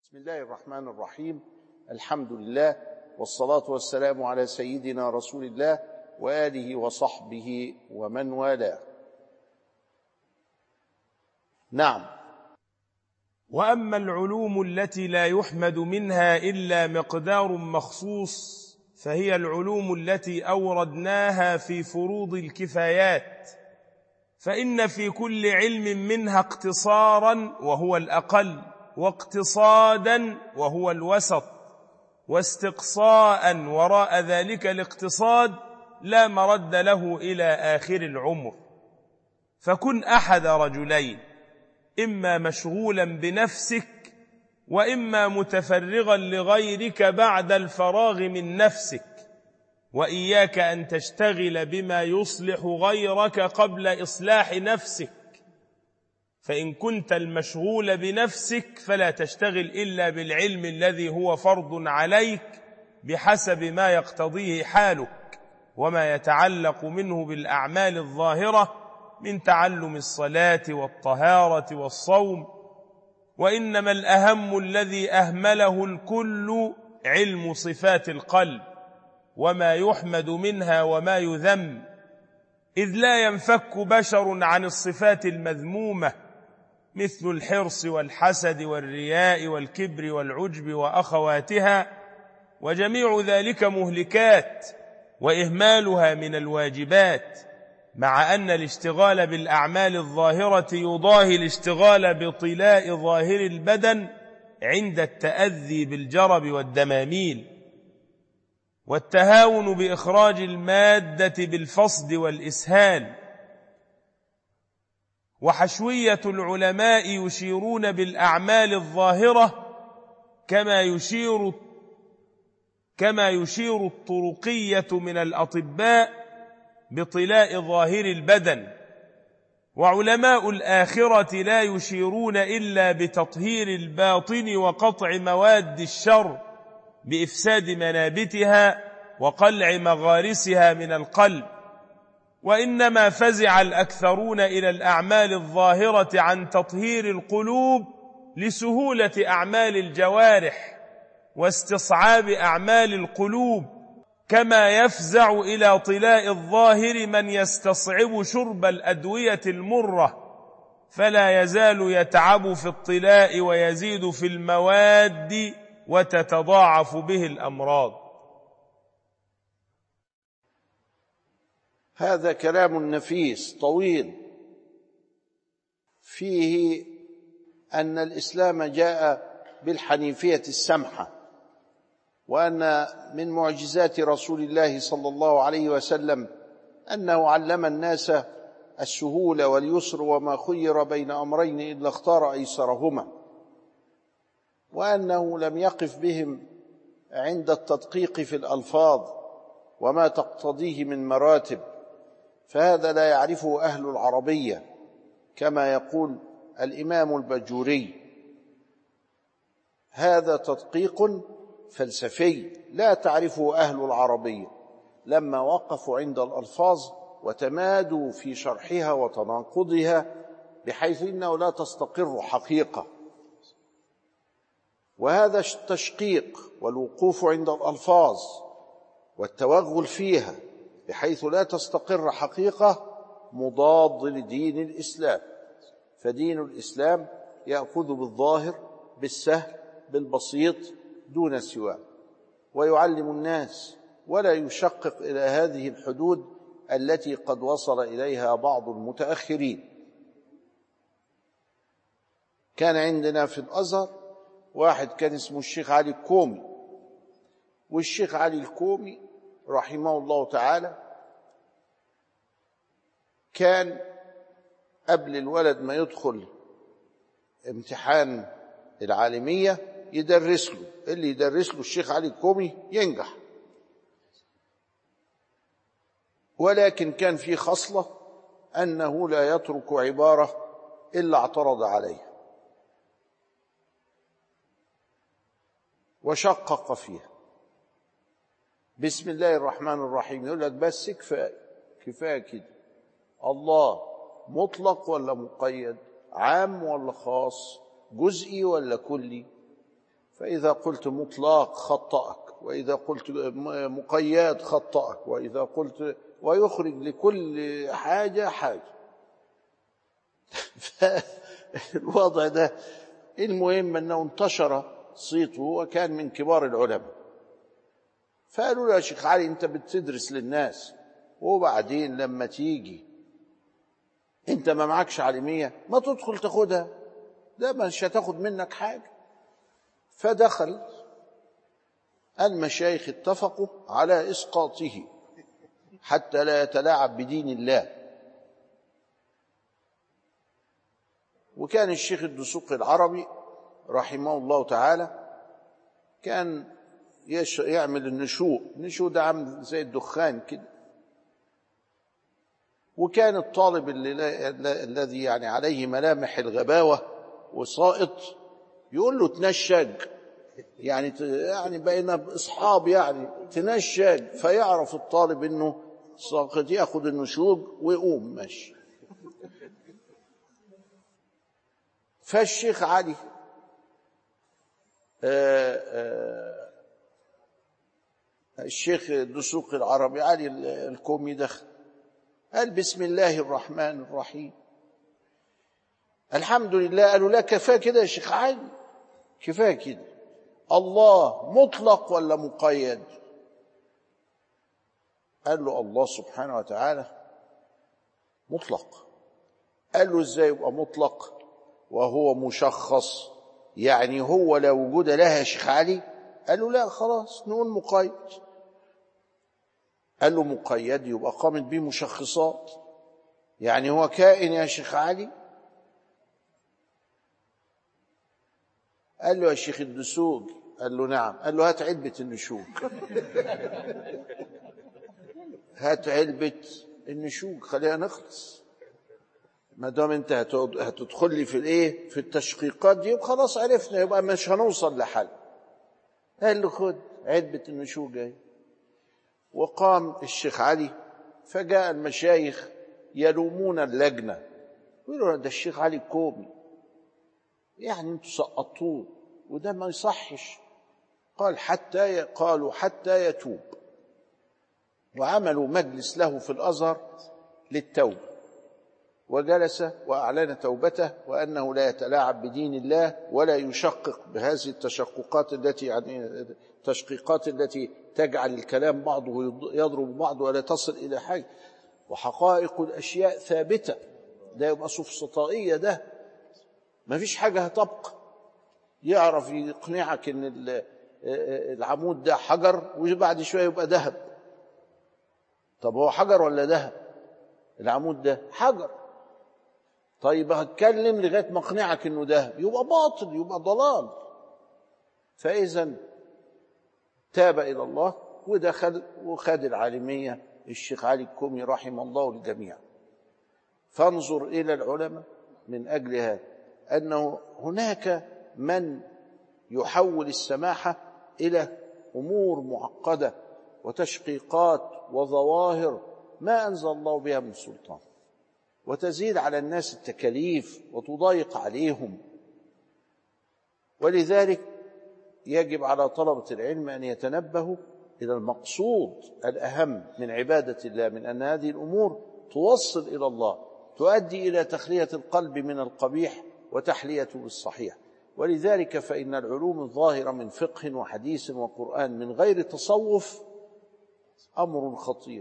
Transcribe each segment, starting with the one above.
بسم الله الرحمن الرحيم الحمد لله والصلاة والسلام على سيدنا رسول الله وآله وصحبه ومن والاه نعم واما العلوم التي لا يحمد منها الا مقدار مخصوص فهي العلوم التي اوردناها في فروض الكفايات فان في كل علم منها اقتصارا وهو الاقل واقتصادا وهو الوسط واستقصاء وراء ذلك الاقتصاد لا مرد له الى اخر العمر فكن احد رجلين اما مشغولا بنفسك واما متفرغا لغيرك بعد الفراغ من نفسك واياك ان تشتغل بما يصلح غيرك قبل اصلاح نفسك فان كنت المشغول بنفسك فلا تشتغل الا بالعلم الذي هو فرض عليك بحسب ما يقتضيه حالك وما يتعلق منه بالاعمال الظاهره من تعلم الصلاه والطهاره والصوم وانما الاهم الذي اهمله الكل علم صفات القلب وما يحمد منها وما يذم اذ لا ينفك بشر عن الصفات المذمومه مثل الحرص والحسد والرياء والكبر والعجب واخواتها وجميع ذلك مهلكات واهمالها من الواجبات مع ان الاشتغال بالاعمال الظاهره يضاهي الاشتغال بطلاء ظاهر البدن عند التاذي بالجرب والدماميل والتهاون باخراج الماده بالفصد والاسهال وحشويه العلماء يشيرون بالاعمال الظاهره كما يشير كما يشير الطرقيه من الاطباء بطلاء ظاهر البدن وعلماء الاخره لا يشيرون الا بتطهير الباطن وقطع مواد الشر بافساد منابتها وقلع مغارسها من القلب وانما فزع الاكثرون الى الاعمال الظاهره عن تطهير القلوب لسهوله اعمال الجوارح واستصعاب اعمال القلوب كما يفزع الى طلاء الظاهر من يستصعب شرب الادويه المره فلا يزال يتعب في الطلاء ويزيد في المواد وتتضاعف به الامراض هذا كلام نفيس طويل فيه ان الاسلام جاء بالحنيفيه السمحه وان من معجزات رسول الله صلى الله عليه وسلم انه علم الناس السهوله واليسر وما خير بين امرين الا اختار ايسرهما وانه لم يقف بهم عند التدقيق في الالفاظ وما تقتضيه من مراتب فهذا لا يعرفه اهل العربيه كما يقول الامام البجوري هذا تدقيق فلسفي لا تعرفه اهل العربيه لما وقفوا عند الالفاظ وتمادوا في شرحها وتناقضها بحيث انه لا تستقر حقيقه وهذا التشقيق والوقوف عند الالفاظ والتوغل فيها بحيث لا تستقر حقيقه مضاد لدين الاسلام فدين الاسلام ياخذ بالظاهر بالسهل بالبسيط دون سواه ويعلم الناس ولا يشقق الى هذه الحدود التي قد وصل اليها بعض المتاخرين كان عندنا في الازهر واحد كان اسمه الشيخ علي الكومي والشيخ علي الكومي رحمه الله تعالى كان قبل الولد ما يدخل امتحان العالميه يدرس له اللي يدرس له الشيخ علي الكومي ينجح ولكن كان في خصله انه لا يترك عباره الا اعترض عليها وشقق فيها بسم الله الرحمن الرحيم يقول لك بس كفايه كفايه كده الله مطلق ولا مقيد عام ولا خاص جزئي ولا كلي فإذا قلت مطلق خطأك وإذا قلت مقيد خطأك وإذا قلت ويخرج لكل حاجة حاجة فالوضع ده المهم أنه انتشر صيته وكان من كبار العلماء فقالوا له يا شيخ علي أنت بتدرس للناس وبعدين لما تيجي أنت ما معكش علمية ما تدخل تاخدها ده مش هتاخد منك حاجة فدخل المشايخ اتفقوا على إسقاطه حتى لا يتلاعب بدين الله وكان الشيخ الدسوقي العربي رحمه الله تعالى كان يش يعمل النشوء النشوء ده عامل زي الدخان كده وكان الطالب اللي الذي يعني عليه ملامح الغباوة وسائط يقول له تنشج يعني يعني بقينا اصحاب يعني تنشج فيعرف الطالب انه ساقط ياخد النشوج ويقوم ماشي فالشيخ علي آآ آآ الشيخ الدسوق العربي علي الكومي دخل قال بسم الله الرحمن الرحيم الحمد لله قالوا لا كفايه كده يا شيخ علي كفايه كده الله مطلق ولا مقيد قال له الله سبحانه وتعالى مطلق قال له ازاي يبقى مطلق وهو مشخص يعني هو لا وجود لها يا شيخ علي قال له لا خلاص نقول مقيد قال له مقيد يبقى قامت به مشخصات يعني هو كائن يا شيخ علي قال له يا شيخ الدسوق قال له نعم قال له هات علبة النشوك هات علبة النشوك خلينا نخلص ما دام انت هتدخل لي في الايه في التشقيقات دي خلاص عرفنا يبقى مش هنوصل لحل قال له خد علبة النشوك جاي وقام الشيخ علي فجاء المشايخ يلومون اللجنة يقولوا ده الشيخ علي كومي يعني انتوا سقطوه وده ما يصحش قال حتى قالوا حتى يتوب وعملوا مجلس له في الازهر للتوبه وجلس واعلن توبته وانه لا يتلاعب بدين الله ولا يشقق بهذه التشققات التي يعني التشقيقات التي تجعل الكلام بعضه يضرب بعضه ولا تصل الى حاجه وحقائق الاشياء ثابته ده يبقى سفسطائيه ده ما فيش حاجه هتبقى يعرف يقنعك ان العمود ده حجر وبعد شويه يبقى ذهب طب هو حجر ولا ذهب العمود ده حجر طيب هتكلم لغايه ما اقنعك انه ذهب يبقى باطل يبقى ضلال فاذا تاب الى الله ودخل وخد العالميه الشيخ علي الكومي رحم الله الجميع فانظر الى العلماء من اجل هذا انه هناك من يحول السماحه الى امور معقده وتشقيقات وظواهر ما انزل الله بها من سلطان وتزيد على الناس التكاليف وتضايق عليهم ولذلك يجب على طلبه العلم ان يتنبهوا الى المقصود الاهم من عباده الله من ان هذه الامور توصل الى الله تؤدي الى تخليه القلب من القبيح وتحليته بالصحيح ولذلك فان العلوم الظاهره من فقه وحديث وقران من غير تصوف امر خطير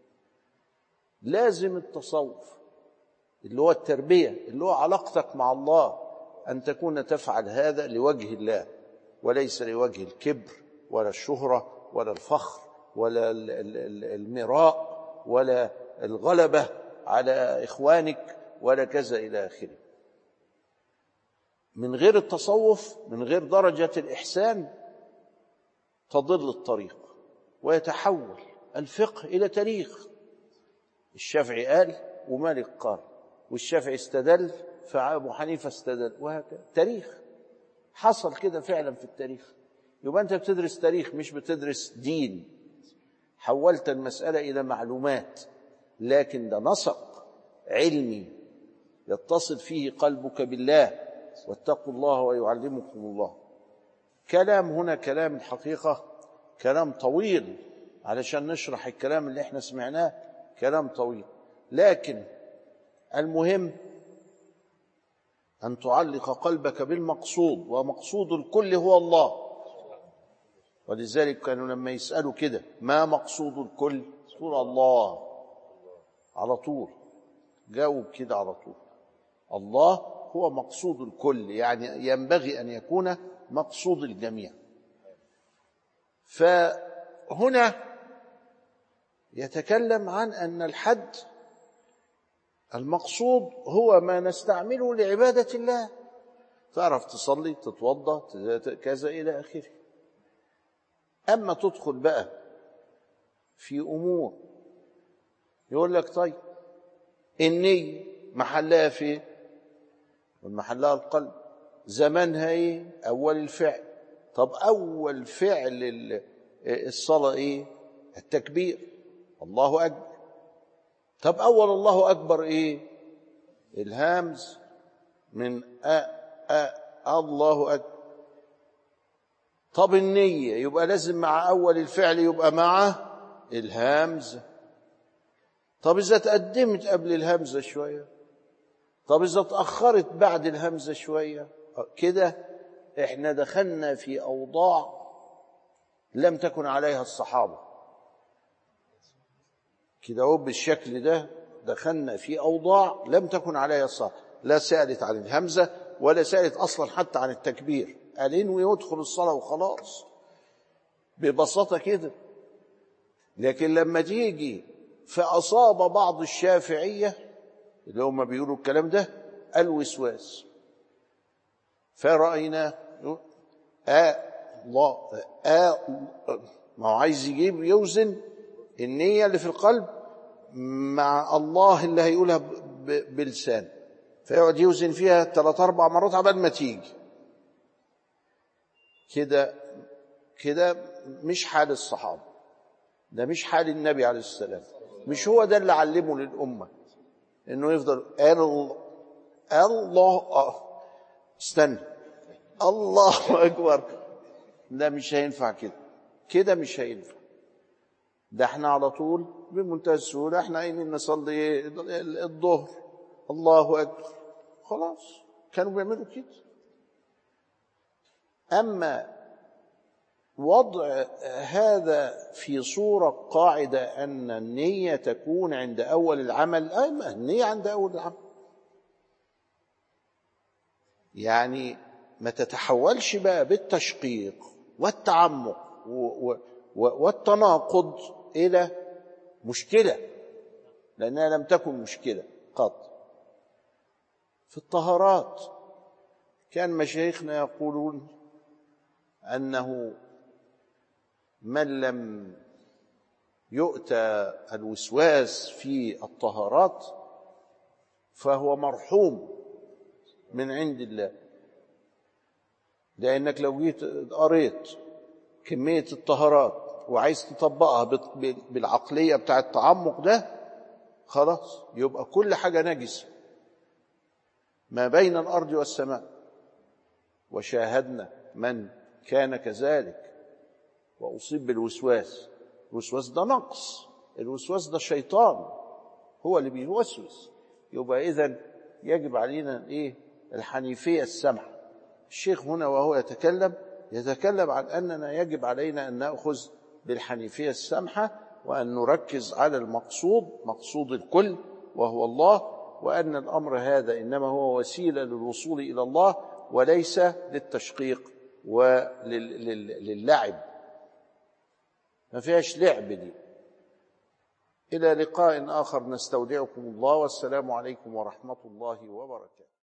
لازم التصوف اللي هو التربيه اللي هو علاقتك مع الله ان تكون تفعل هذا لوجه الله وليس لوجه الكبر ولا الشهره ولا الفخر ولا المراء ولا الغلبه على اخوانك ولا كذا الى اخره من غير التصوف من غير درجه الاحسان تضل الطريق ويتحول الفقه الى تاريخ الشافعي قال ومالك قال والشافعي استدل فابو حنيفه استدل وهكذا تاريخ حصل كده فعلا في التاريخ يبقى انت بتدرس تاريخ مش بتدرس دين حولت المساله الى معلومات لكن ده نسق علمي يتصل فيه قلبك بالله واتقوا الله ويعلمكم الله كلام هنا كلام الحقيقة كلام طويل علشان نشرح الكلام اللي احنا سمعناه كلام طويل لكن المهم أن تعلق قلبك بالمقصود ومقصود الكل هو الله ولذلك كانوا لما يسألوا كده ما مقصود الكل تقول الله على طول جاوب كده على طول الله هو مقصود الكل يعني ينبغي أن يكون مقصود الجميع فهنا يتكلم عن أن الحد المقصود هو ما نستعمله لعبادة الله تعرف تصلي تتوضا كذا إلى آخره أما تدخل بقى في أمور يقول لك طيب النية محلها فين والمحلها القلب زمانها ايه اول الفعل طب اول فعل الصلاه ايه التكبير الله اكبر طب اول الله اكبر ايه الهامز من أ أ الله اكبر طب النيه يبقى لازم مع اول الفعل يبقى مع الهامزه طب اذا تقدمت قبل الهمزه شويه طب اذا اتاخرت بعد الهمزه شويه كده احنا دخلنا في اوضاع لم تكن عليها الصحابه كده اهو بالشكل ده دخلنا في اوضاع لم تكن عليها الصحابه لا سالت عن الهمزه ولا سالت اصلا حتى عن التكبير قال انوي يدخل الصلاه وخلاص ببساطه كده لكن لما تيجي فاصاب بعض الشافعيه اللي هم بيقولوا الكلام ده الوسواس فرأينا آه الله آه ما هو عايز يجيب يوزن النية اللي في القلب مع الله اللي هيقولها بلسان فيقعد يوزن فيها ثلاث أربع مرات عبال ما تيجي كده كده مش حال الصحابة ده مش حال النبي عليه السلام مش هو ده اللي علمه للأمة انه يفضل الله الله استنى الله اكبر ده مش هينفع كده كده مش هينفع ده احنا على طول بمنتهى السهوله احنا قايلين نصلي الظهر الله اكبر خلاص كانوا بيعملوا كده اما وضع هذا في صورة قاعدة أن النية تكون عند أول العمل أي ما النية عند أول العمل يعني ما تتحولش بقى بالتشقيق والتعمق والتناقض إلى مشكلة لأنها لم تكن مشكلة قط في الطهارات كان مشايخنا يقولون أنه من لم يؤتى الوسواس في الطهارات فهو مرحوم من عند الله لانك لو جيت قريت كميه الطهارات وعايز تطبقها بالعقليه بتاع التعمق ده خلاص يبقى كل حاجه نجسه ما بين الارض والسماء وشاهدنا من كان كذلك واصيب بالوسواس الوسواس ده نقص الوسواس ده شيطان هو اللي بيوسوس يبقى اذا يجب علينا ايه الحنيفيه السمحه الشيخ هنا وهو يتكلم يتكلم عن اننا يجب علينا ان ناخذ بالحنيفيه السمحه وان نركز على المقصود مقصود الكل وهو الله وان الامر هذا انما هو وسيله للوصول الى الله وليس للتشقيق وللعب ما فيهاش لعب دي إلى لقاء آخر نستودعكم الله والسلام عليكم ورحمة الله وبركاته